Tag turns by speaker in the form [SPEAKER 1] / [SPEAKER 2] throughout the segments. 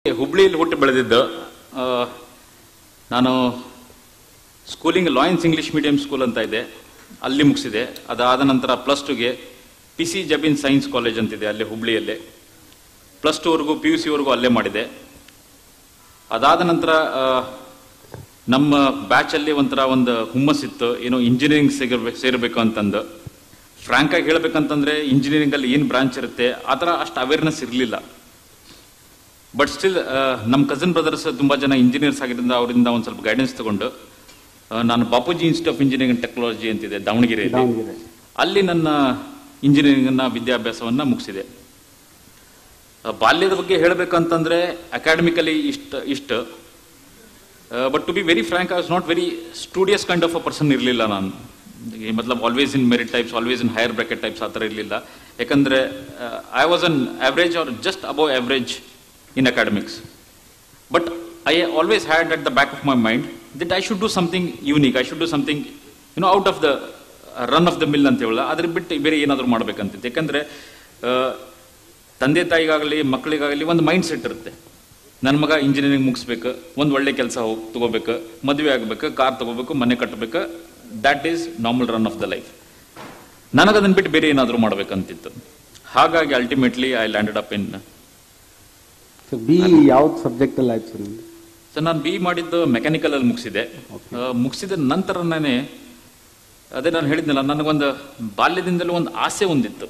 [SPEAKER 1] ಹುಬ್ಳಿಯಲ್ಲಿ ಹುಟ್ಟು ಬೆಳೆದಿದ್ದು ಆ, ನಾನು schooling Lions English medium school ಅಂತ ಇದೆ ಅಲ್ಲಿ ಮುಗಿಸಿದೆ ಅದಾದ ನಂತರ ಪ್ಲಸ್ ಟುಗೆ P C Jabin science college ಅಂತಿದೆ ಅಲ್ಲೇ ಹುಬ್ಳಿಯಲ್ಲೇ ಪ್ಲಸ್ ಟುವರೆಗೂ ಪಿ ಯು ಸಿವರೆಗೂ ಅಲ್ಲೇ ಮಾಡಿದೆ ಅದಾದ ನಂತರ ಆ, ನಮ್ಮ ಬ್ಯಾಚಲ್ಲಿ ಒಂಥರ ಒಂದು ಹುಮ್ಮಸ್ಸಿತ್ತು ಏನೋ ಇಂಜಿನಿಯರಿಂಗ್ ಸೇರ್ಬೇಕು ಸೇರಬೇಕು ಅಂತಂದು ಫ್ರಾಂಕ್ ಆಗಿ ಹೇಳ್ಬೇಕಂತಂದ್ರೆ ಇಂಜಿನಿಯರಿಂಗ್ ಅಲ್ಲಿ ಏನು ಬ್ರಾಂಚ್ ಇರುತ್ತೆ ಆ ಥರ ಅಷ್ಟು ಅವೇರ್ನೆಸ್ ಇರಲಿಲ್ಲ ಬಟ್ ಸ್ಟಿಲ್ ನಮ್ಮ ಕಸಿನ್ ಬ್ರದರ್ಸ್ ತುಂಬಾ ಜನ ಇಂಜಿನಿಯರ್ಸ್ ಆಗಿದ್ದರಿಂದ ಅವರಿಂದ ಒಂದು ಸ್ವಲ್ಪ ಗೈಡೆನ್ಸ್ ತಗೊಂಡು ಆ, ನಾನು Bapuji institute of engineering and technology ಅಂತಿದೆ ದಾವಣಗೆರೆಯಲ್ಲಿ
[SPEAKER 2] ದಾವಣಗೆರೆ
[SPEAKER 1] ಅಲ್ಲಿ ನನ್ನ ಇಂಜಿನಿಯರಿಂಗ್ನ ವಿದ್ಯಾಭ್ಯಾಸವನ್ನ ಮುಗಿಸಿದೆ ಆ, ಬಾಲ್ಯದ ಬಗ್ಗೆ ಹೇಳಬೇಕಂತಂದ್ರೆ ಅಕಾಡೆಮಿಕಲಿ ಇಷ್ಟ ಇಷ್ಟ but to be very frank I was not very studious kind of a person ಇರಲಿಲ್ಲ ನಾನು ಈ ಮತ್ಲಬ್ always in merit types always in higher bracket types ಆ ಥರ ಇರಲಿಲ್ಲ ಯಾಕಂದ್ರೆ I was an average or just above average in academics but I always had at the back of my mind that I should do something unique I should do something you know out of the run of the mill ಅಂತ ಹೇಳಲ್ಲ ಅದ್ರ ಬಿಟ್ಟು ಬೇರೆ ಏನಾದರೂ ಮಾಡ್ಬೇಕಂತಿತ್ತು ಯಾಕಂದ್ರೆ ಆ, ತಂದೆ ತಾಯಿಗಾಗಲಿ ಮಕ್ಕಳಿಗಾಗಲಿ ಒಂದು ಮೈಂಡ್ ಸೆಟ್ ಇರುತ್ತೆ ನನ್ನ ಮಗ ಇಂಜಿನಿಯರಿಂಗ್ ಮುಗಿಸ್ಬೇಕು ಒಂದು ಒಳ್ಳೆ ಕೆಲಸ ಹೋಗಿ ತಗೋಬೇಕು ಮದುವೆ ಆಗಬೇಕು ಕಾರ್ ತಗೋಬೇಕು ಮನೆ ಕಟ್ಟಬೇಕು that is normal run of the life ನನಗದನ್ನ ಬಿಟ್ಟು ಬೇರೆ ಏನಾದರೂ ಮಾಡ್ಬೇಕಂತಿತ್ತು ಹಾಗಾಗಿ ultimately I landed up in
[SPEAKER 2] so be ಯಾವ್ದು ಸಬ್ಜೆಕ್ಟ್ ಅಲ್ಲಿ ಆಯ್ತು ಸರ್ ನಿಮ್ದು
[SPEAKER 1] ಸೊ ನಾನು ಬಿ ಮಾಡಿದ್ದು ಮೆಕ್ಯಾನಿಕಲ್ ಅಲ್ಲಿ ಮುಗಿಸಿದೆ ಆ, ಮುಗಿಸಿದ ನಂತರನೇ ಅದೇ ನಾನು ಹೇಳಿದ್ನಲ್ಲ ನನಗೊಂದು ಬಾಲ್ಯದಿಂದಲೂ ಒಂದು ಆಸೆ ಒಂದಿತ್ತು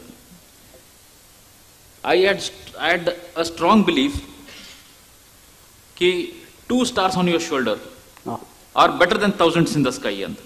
[SPEAKER 1] I had I had a strong belief ಕಿ two stars on your shoulder
[SPEAKER 2] ಹಾಂ
[SPEAKER 1] are better than thousands in the sky ಅಂತ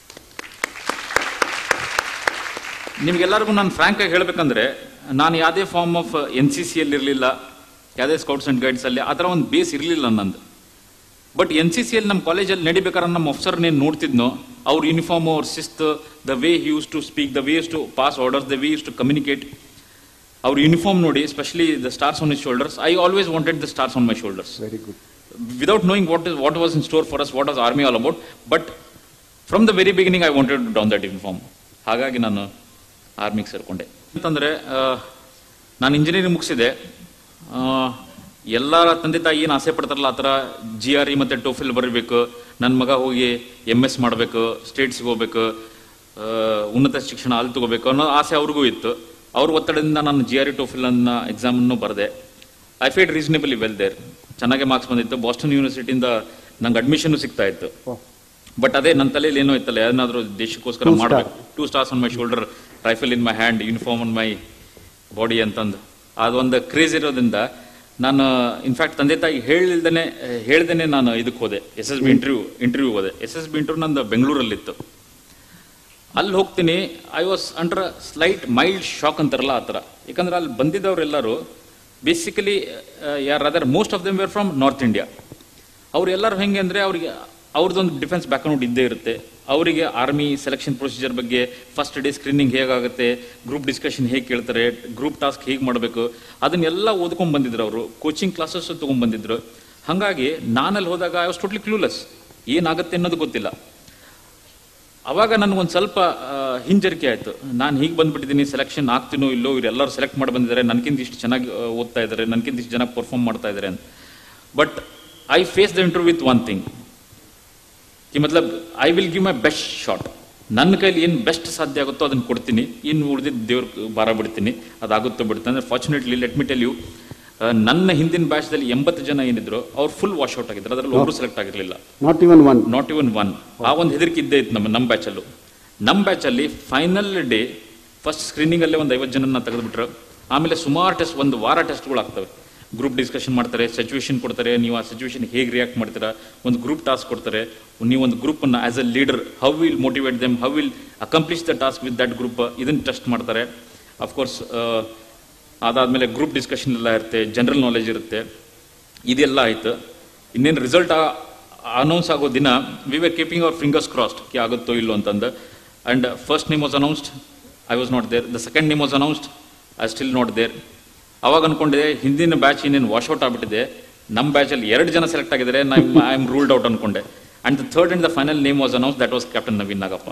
[SPEAKER 1] ನಿಮ್ಗೆಲ್ಲರಿಗೂ ನಾನು ಫ್ರಾಂಕ್ ಆಗಿ ಹೇಳ್ಬೇಕಂದ್ರೆ ನಾನು ಯಾವುದೇ form of N C C ಅಲ್ಲಿ ಇರಲಿಲ್ಲ ಯಾವುದೇ ಸ್ಕೌಟ್ಸ್ ಅಂಡ್ ಗೈಡ್ಸ್ ಅಲ್ಲಿ ಆ ಥರ ಒಂದು ಬೇಸ್ ಇರಲಿಲ್ಲ ನಂದು ಬಟ್ ಎನ್ ಸಿ ಸಿ ಅಲ್ಲಿ ನಮ್ಮ ಕಾಲೇಜಲ್ಲಿ ನಡಿಬೇಕಾದ್ರೆ ನಮ್ಮ ಆಫೀಸರ್ ನೇನು ನೋಡ್ತಿದ್ನೋ ಅವ್ರ ಯೂನಿಫಾರ್ಮ್ ಅವ್ರ ಶಿಸ್ತು the way used to speak the ways to pass orders the way used to communicate ಅವ್ರ ಯೂನಿಫಾರ್ಮ್ ನೋಡಿ specially the stars on his shoulders I always wanted the stars on my shoulders
[SPEAKER 2] very good
[SPEAKER 1] without knowing what is what was in store for us, what was army all about. But from the very beginning, I wanted to don that uniform. ಹಾಗಾಗಿ ನಾನು ಆರ್ಮಿಗೆ ಸೇರ್ಕೊಂಡೆ ಅಂತಂದ್ರೆ ಆ, ನಾನು engineering ಮುಗಿಸಿದೆ ಎಲ್ಲ ತಂದೆ ತಾಯಿ ಏನು ಆಸೆ ಪಡ್ತಾರಲ್ಲ ಆ ಥರ ಜಿ ಆರ್ ಇ ಮತ್ತು ಟೋಫಿಲ್ ಬರೀಬೇಕು ನನ್ನ ಮಗ ಹೋಗಿ ಎಮ್ ಎಸ್ ಮಾಡಬೇಕು ಸ್ಟೇಟ್ಸ್ಗೆ ಹೋಗ್ಬೇಕು ಆ, ಉನ್ನತ ಶಿಕ್ಷಣ ಅಲ್ಲಿ ತಗೋಬೇಕು ಅನ್ನೋ ಆಸೆ ಅವ್ರಿಗೂ ಇತ್ತು ಅವ್ರ ಒತ್ತಡದಿಂದ ನಾನು ಜಿ ಆರ್ ಇ ಟೋಫಿಲ್ ಅನ್ನ ಎಕ್ಸಾಮನ್ನು ಬರೆದೆ I fared reasonably well there ಚೆನ್ನಾಗೆ ಮಾರ್ಕ್ಸ್ ಬಂದಿತ್ತು ಬಾಸ್ಟನ್ ಯೂನಿವರ್ಸಿಟಿಯಿಂದ ನಂಗೆ ಅಡ್ಮಿಷನ್ ಸಿಗ್ತಾ ಇತ್ತು ಬಟ್ ಅದೇ ನನ್ನ ತಲೆಯಲ್ಲಿ ಏನೋ ಇತ್ತಲ್ಲ ಏನಾದರೂ ದೇಶಕ್ಕೋಸ್ಕರ
[SPEAKER 2] Two star.
[SPEAKER 1] ಮಾಡಬೇಕು two stars on my shoulder rifle in my hand uniform on my body ಅಂತಂದು ಅದೊಂದು ಕ್ರೇಜ್ ಇರೋದ್ರಿಂದ ನಾನು ಇನ್ಫ್ಯಾಕ್ಟ್ ತಂದೆ ತಾಯಿ ಹೇಳಿಲ್ದೇನೆ ಹೇಳ್ದೇನೆ ನಾನು ಇದಕ್ಕೆ ಹೋದೆ S S B interview interview ಹೋದೆ ಎಸ್ ಎಸ್ ಬಿ ಇಂಟರ್ವ್ಯೂ ನಂದು ಬೆಂಗಳೂರಲ್ಲಿತ್ತು ಅಲ್ಲಿ ಹೋಗ್ತೀನಿ I was under slight mild shock ಅಂತಾರಲ್ಲ ಆ ಥರ ಯಾಕಂದ್ರೆ ಅಲ್ಲಿ ಬಂದಿದ್ದವರೆಲ್ಲರೂ ಬೇಸಿಕಲಿ ಯಾರ್ other most of them were from North India ಅವ್ರೆಲ್ಲರೂ ಹೆಂಗೆ ಅಂದರೆ ಅವ್ರಿಗೆ ಅವ್ರದ್ದೊಂದು ಡಿಫೆನ್ಸ್ ಬ್ಯಾಕ್ಗ್ರೌಂಡ್ ಇದ್ದೇ ಇರುತ್ತೆ ಅವರಿಗೆ ಆರ್ಮಿ ಸೆಲೆಕ್ಷನ್ ಪ್ರೊಸೀಜರ್ ಬಗ್ಗೆ ಫಸ್ಟ್ ಡೇ ಸ್ಕ್ರೀನಿಂಗ್ ಹೇಗಾಗುತ್ತೆ ಗ್ರೂಪ್ ಡಿಸ್ಕಷನ್ ಹೇಗೆ ಕೇಳ್ತಾರೆ ಗ್ರೂಪ್ ಟಾಸ್ಕ್ ಹೇಗೆ ಮಾಡಬೇಕು ಅದನ್ನೆಲ್ಲ ಓದ್ಕೊಂಡ್ ಬಂದಿದ್ರು ಅವರು ಕೋಚಿಂಗ್ ಕ್ಲಾಸಸ್ ತೊಗೊಂಡ್ ಬಂದಿದ್ರು ಹಾಗಾಗಿ ನಾನಲ್ಲಿ ಹೋದಾಗ ಐ ವಾಸ್ ಟೋಟ್ಲಿ ಕ್ಲೂಲೆಸ್ ಏನಾಗುತ್ತೆ ಅನ್ನೋದು ಗೊತ್ತಿಲ್ಲ ಅವಾಗ ನನಗೊಂದು ಸ್ವಲ್ಪ ಆ, ಹಿಂಜರಿಕೆ ಆಯಿತು ನಾನು ಹೀಗೆ ಬಂದ್ಬಿಟ್ಟಿದ್ದೀನಿ ಸೆಲೆಕ್ಷನ್ ಆಗ್ತೀನೋ ಇಲ್ಲೋ ಇವರೆಲ್ಲರೂ ಸೆಲೆಕ್ಟ್ ಮಾಡಿ ಬಂದಿದ್ದಾರೆ ನನಗಿಂತ ಇಷ್ಟು ಚೆನ್ನಾಗಿ ಆ, ಓದ್ತಾ ಇದ್ದಾರೆ ನನಗಿಂತ ಇಷ್ಟು ಜನ ಪರ್ಫಾರ್ಮ್ ಮಾಡ್ತಾ ಇದ್ದಾರೆ ಅಂತ but I face the interview with one thing ಈ ಮತ್ಲಬ್ I will give my best shot ನನ್ನ ಕೈಲಿ ಏನು ಬೆಸ್ಟ್ ಸಾಧ್ಯ ಆಗುತ್ತೋ ಅದನ್ನು ಕೊಡ್ತೀನಿ ಇನ್ನು ಉಳಿದಿದ್ದು ದೇವ್ರ ಭಾರ ಬಿಡ್ತೀನಿ ಅದಾಗುತ್ತೋ ಬಿಡುತ್ತೆ ಅಂದರೆ fortunately let me tell you ನನ್ನ ಹಿಂದಿನ ಬ್ಯಾಚ್ದಲ್ಲಿ ಎಂಬತ್ತು ಜನ ಏನಿದ್ರು ಅವ್ರು ಫುಲ್ ವಾಶ್ ಔಟ್ ಆಗಿದ್ರು ಅದರಲ್ಲಿ ಒಬ್ಬರು ಸೆಲೆಕ್ಟ್ ಆಗಿರಲಿಲ್ಲ
[SPEAKER 2] not even one
[SPEAKER 1] not even one ಆ ಒಂದು ಹೆದರಿಕೆ ಇದ್ದೇ ಇತ್ತು ನಮ್ಮ ನಮ್ಮ ಬ್ಯಾಚಲ್ಲೂ ನಮ್ಮ ಬ್ಯಾಚಲ್ಲಿ ಫೈನಲ್ ಡೇ ಫಸ್ಟ್ ಸ್ಕ್ರೀನಿಂಗಲ್ಲೇ ಒಂದು ಐವತ್ತು ಜನನ ತೆಗೆದುಬಿಟ್ರು ಆಮೇಲೆ ಸುಮಾರು ಟೆಸ್ಟ್ ಒಂದು ವಾರ ಟೆಸ್ಟ್ಗಳು ಆಗ್ತವೆ ಗ್ರೂಪ್ ಡಿಸ್ಕಷನ್ ಮಾಡ್ತಾರೆ ಸಿಚುವೇಶನ್ ಕೊಡ್ತಾರೆ ನೀವು ಆ ಸಿಚುವೇಶನ್ ಹೇಗೆ ರಿಯಾಕ್ಟ್ ಮಾಡ್ತೀರಾ ಒಂದು ಗ್ರೂಪ್ ಟಾಸ್ಕ್ ಕೊಡ್ತಾರೆ ನೀವು ಒಂದು ಗ್ರೂಪನ್ನು as a leader how will motivate them how will accomplish the task with that group ಇದನ್ನು ಟೆಸ್ಟ್ ಮಾಡ್ತಾರೆ ಅಫ್ಕೋರ್ಸ್ ಅದಾದಮೇಲೆ ಗ್ರೂಪ್ ಡಿಸ್ಕಷನ್ ಎಲ್ಲ ಇರುತ್ತೆ ಜನರಲ್ ನಾಲೆಜ್ ಇರುತ್ತೆ ಇದೆಲ್ಲ ಆಯ್ತು ಇನ್ನೇನು ರಿಸಲ್ಟ್ ಅನೌನ್ಸ್ ಆಗೋ ದಿನ we were keeping our fingers crossed ಕಿ ಆಗುತ್ತೋ ಇಲ್ಲೋ ಅಂತಂದು and first name was announced I was not there the second name was announced I still not there ಅವಾಗ ಅನ್ಕೊಂಡಿದೆ ಹಿಂದಿನ ಬ್ಯಾಚ್ ಇನ್ನೇನು ವಾಶ್ ಔಟ್ ಆಗ್ಬಿಟ್ಟಿದೆ ನಮ್ಮ ಬ್ಯಾಚಲ್ಲಿ ಎರಡು ಜನ ಸೆಲೆಕ್ಟ್ ಆಗಿದ್ದಾರೆ ಐ ಆಮ್ ರೂಲ್ಡ್ ಔಟ್ ಅನ್ಕೊಂಡೆ and the third and the final name was announce that was captain Naveen Nagappa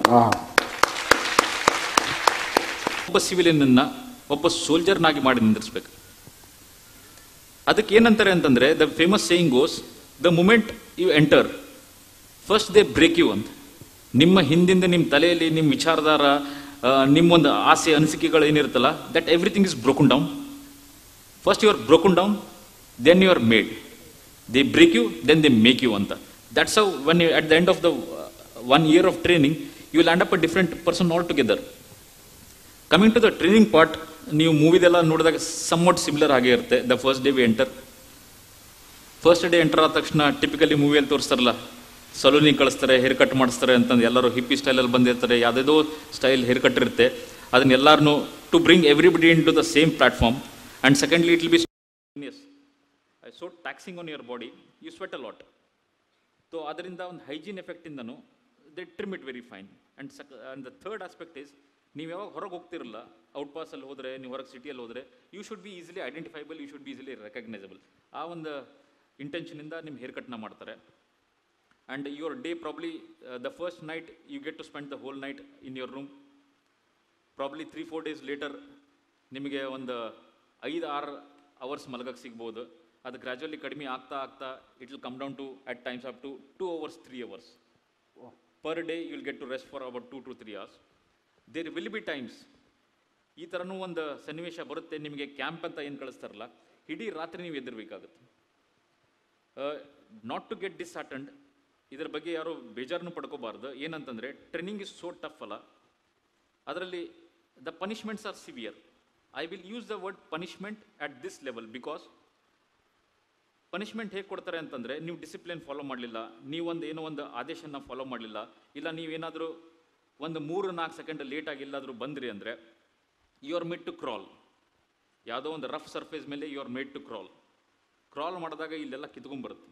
[SPEAKER 1] ಒಬ್ಬ ಸಿವಿಲಿಯನ್ನ ಒಬ್ಬ ಸೋಲ್ಜರ್ನಾಗಿ ಮಾಡಿ ನಿಂದಿರಿಸ್ಬೇಕು ಅದಕ್ಕೆ ಏನಂತಾರೆ ಅಂತಂದ್ರೆ the famous saying goes the moment you enter first they break you ಅಂತ ನಿಮ್ಮ ಹಿಂದಿಂದ ನಿಮ್ಮ ತಲೆಯಲ್ಲಿ ನಿಮ್ಮ ವಿಚಾರಧಾರ ಆ, ನಿಮ್ಮೊಂದು ಆಸೆ ಅನಿಸಿಕೆಗಳು ಏನಿರುತ್ತಲ್ಲ that everything is broken down first you are broken down then you are made they break you then they make you ಅಂತ that's how one you at the end of the one year of training you will end up a different person altogether coming to the training part ನೀವು ಮೂವಿದೆಲ್ಲ ನೋಡಿದಾಗ somewhat similar ಆಗೇ ಇರುತ್ತೆ the first day we enter first day enter ಆದ ತಕ್ಷಣ typically ಮೂವಿಯಲ್ಲಿ ತೋರಿಸ್ತಾರಲ್ಲ ಸಲೂನಿಗೆ ಕಳಿಸ್ತಾರೆ hair cut ಮಾಡಿಸ್ತಾರೆ ಅಂತಂದು ಎಲ್ಲರೂ ಹಿಪ್ಪಿ ಸ್ಟೈಲಲ್ಲಿ ಬಂದಿರ್ತಾರೆ ಯಾವುದೇದೋ ಸ್ಟೈಲ್ ಹೇರ್ ಕಟ್ ಇರುತ್ತೆ ಅದನ್ನ ಎಲ್ಲಾರನು to bring everybody into the same platform and secondly it will be so taxing on your body you sweat a lot so ಅದರಿಂದ ಒಂದು ಹೈಜೀನ್ ಎಫೆಕ್ಟಿಂದನು they trim it very fine and such and the third aspect is ನೀವು ಯಾವಾಗ ಹೊರಗೆ ಹೋಗ್ತಿರಲ್ಲ out ಪಾಸಲ್ಲಿ ಹೋದರೆ ನೀವು ಹೊರಗೆ ಸಿಟಿಯಲ್ಲಿ ಹೋದರೆ you should be easily identifiable you should be easily recognisable ಆ ಒಂದು ಇಂಟೆನ್ಷನಿಂದ ನಿಮ್ಮ ಹೇರ್ ಕಟ್ನ ಮಾಡ್ತಾರೆ and your day probably the first night you get to spend the whole night in your room probably three four days later ನಿಮಗೆ ಒಂದು ಐದು ಆರು ಅವರ್ಸ್ ಮಲಗಕ್ಕೆ ಸಿಗ್ಬೋದು ಅದು ಗ್ರ್ಯಾಜುವಲಿ ಕಡಿಮೆ ಆಗ್ತಾ ಆಗ್ತಾ it will come down to at times up to two hours three hours per day you will get to rest for about two to three hours there will be times ಈ ಥರನೂ ಒಂದು ಸನ್ನಿವೇಶ ಬರುತ್ತೆ ನಿಮಗೆ camp ಅಂತ ಏನು ಕಳಿಸ್ತಾರಲ್ಲ ಇಡೀ ರಾತ್ರಿ ನೀವು ಎದುರಬೇಕಾಗುತ್ತೆ not to get dis attend ಇದ್ರ ಬಗ್ಗೆ ಯಾರು ಬೇಜಾರನ್ನು ಪಡ್ಕೋಬಾರ್ದು ಏನಂತಂದರೆ ಟ್ರೈನಿಂಗ್ ಇಸ್ ಸೋ ಟಫ್ ಅಲ್ಲ ಅದರಲ್ಲಿ the punishments are severe I will use the word punishment at this level because punishment ಹೇಗೆ ಕೊಡ್ತಾರೆ ಅಂತಂದರೆ ನೀವು ಡಿಸಿಪ್ಲಿನ್ ಫಾಲೋ ಮಾಡಲಿಲ್ಲ ನೀವೊಂದು ಏನೋ ಒಂದು ಆದೇಶನ ಫಾಲೋ ಮಾಡಲಿಲ್ಲ ಇಲ್ಲ ನೀವೇನಾದರೂ ಒಂದು ಮೂರು ನಾಲ್ಕು ಸೆಕೆಂಡ್ ಲೇಟಾಗಿ ಎಲ್ಲಾದರೂ ಬಂದ್ರಿ ಅಂದರೆ you are made to crawl ಯಾವುದೋ ಒಂದು ರಫ್ ಸರ್ಫೇಸ್ ಮೇಲೆ you are made to crawl crawl ಮಾಡಿದಾಗ ಇಲ್ಲೆಲ್ಲ ಕಿತ್ಕೊಂಡ್ಬರುತ್ತೆ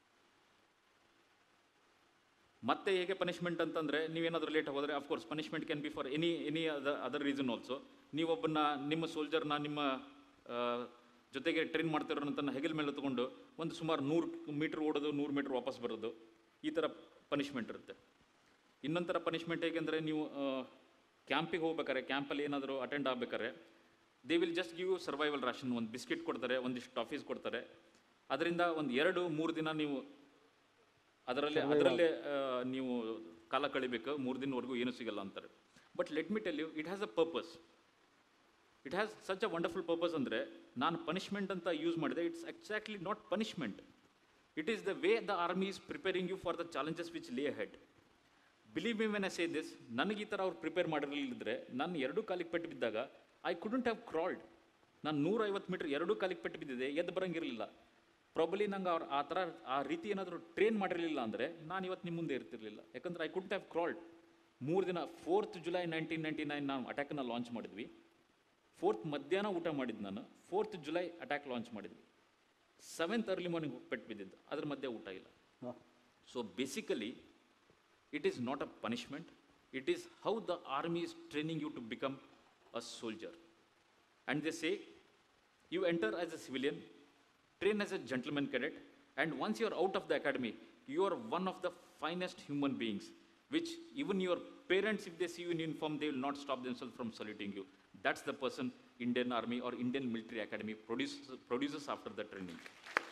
[SPEAKER 1] ಮತ್ತೆ ಹೇಗೆ ಪನಿಷ್ಮೆಂಟ್ ಅಂತಂದ್ರೆ ನೀವೇನಾದ್ರೂ ಲೇಟ್ ಹೋದ್ರೆ of course punishment can be for any any other reason also ನೀವೊಬ್ಬನ ನಿಮ್ಮ ಸೋಲ್ಜರ್ನ ನಿಮ್ಮ ಆ, ಜೊತೆಗೆ ಟ್ರೈನ್ ಮಾಡ್ತಿರೋಂಥ ಹೆಗಲ್ ಮೇಲೆ ತಗೊಂಡು ಒಂದು ಸುಮಾರು ನೂರು ಮೀಟರ್ ಓಡೋದು ನೂರು ಮೀಟರ್ ವಾಪಸ್ ಬರೋದು ಈ ಥರ ಪನಿಷ್ಮೆಂಟ್ ಇರುತ್ತೆ ಇನ್ನೊಂದು ಥರ ಪನಿಷ್ಮೆಂಟ್ ಹೇಗೆಂದರೆ ನೀವು ಕ್ಯಾಂಪಿಗೆ ಹೋಗ್ಬೇಕಾರೆ ಕ್ಯಾಂಪಲ್ಲಿ ಏನಾದರೂ ಅಟೆಂಡ್ ಆಗ್ಬೇಕಾದ್ರೆ they will just give survival ration ಒಂದು ಬಿಸ್ಕಿಟ್ ಕೊಡ್ತಾರೆ ಒಂದಿಷ್ಟು ಟಾಫೀಸ್ ಕೊಡ್ತಾರೆ ಅದರಿಂದ ಒಂದು ಎರಡು ಮೂರು ದಿನ ನೀವು ಅದರಲ್ಲೇ ಅದರಲ್ಲೇ ಆ, ನೀವು ಕಾಲ ಕಳಿಬೇಕು ಮೂರು ದಿನವರೆಗೂ ಏನೂ ಸಿಗಲ್ಲ ಅಂತಾರೆ but let me tell you it has a purpose it has such a wonderful purpose ಅಂದರೆ ನಾನು ಪನಿಷ್ಮೆಂಟ್ ಅಂತ ಯೂಸ್ ಮಾಡಿದೆ it's exactly not punishment it is the way the army is preparing you for the challenges which lay ahead believe me when I say this ನನಗೆ ಈ ಥರ ಅವ್ರು prepare ಮಾಡಿರಲಿಲ್ಲದ್ರೆ ನಾನು ಎರಡೂ ಕಾಲಿಗೆ ಪೆಟ್ಟು ಬಿದ್ದಾಗ ಐ ಕುಡಂಟ್ ಹ್ಯಾವ್ ಕ್ರಾಲ್ಡ್ ನಾನು ನೂರೈವತ್ತು ಮೀಟರ್ ಎರಡೂ ಕಾಲಿಗೆ ಪೆಟ್ಟು ಬಿದ್ದಿದೆ ಎದ್ದು ಬರಂಗಿರಲಿಲ್ಲ ಪ್ರಾಬಲಿ ನಂಗೆ ಅವ್ರು ಆ ಥರ ಆ ರೀತಿ ಏನಾದರೂ ಟ್ರೈನ್ ಮಾಡಿರಲಿಲ್ಲ ಅಂದರೆ ನಾನು ಇವತ್ತು ನಿಮ್ಮ ಮುಂದೆ ಇರ್ತಿರ್ಲಿಲ್ಲ ಯಾಕಂದ್ರೆ ಐ ಕುಡಂಟ್ ಹ್ಯಾವ್ ಕ್ರಾಲ್ಡ್ ಮೂರು ದಿನ fourth July nineteen ninety nine ನಾವು ಅಟ್ಯಾಕನ್ನ ಲಾಂಚ್ ಮಾಡಿದ್ವಿ ಫೋರ್ತ್ ಮಧ್ಯಾಹ್ನ ಊಟ ಮಾಡಿದ್ದು ನಾನು ಫೋರ್ತ್ ಜುಲೈ ಅಟ್ಯಾಕ್ ಲಾಂಚ್ ಮಾಡಿದ್ವಿ ಸೆವೆಂತ್ ಅರ್ಲಿ ಮಾರ್ನಿಂಗ್ ಪೆಟ್ಟು ಬಿದ್ದಿದ್ದು ಅದ್ರ ಮಧ್ಯೆ ಊಟ ಇಲ್ಲ so basically it is not a punishment it is how the army is training you to become a soldier and they say you enter as a civilian train as a gentleman cadet and once you are out of the academy you are one of the finest human beings which even your parents if they see you in uniform they will not stop themselves from saluting you that's the person indian army or indian military academy produces, produces after the training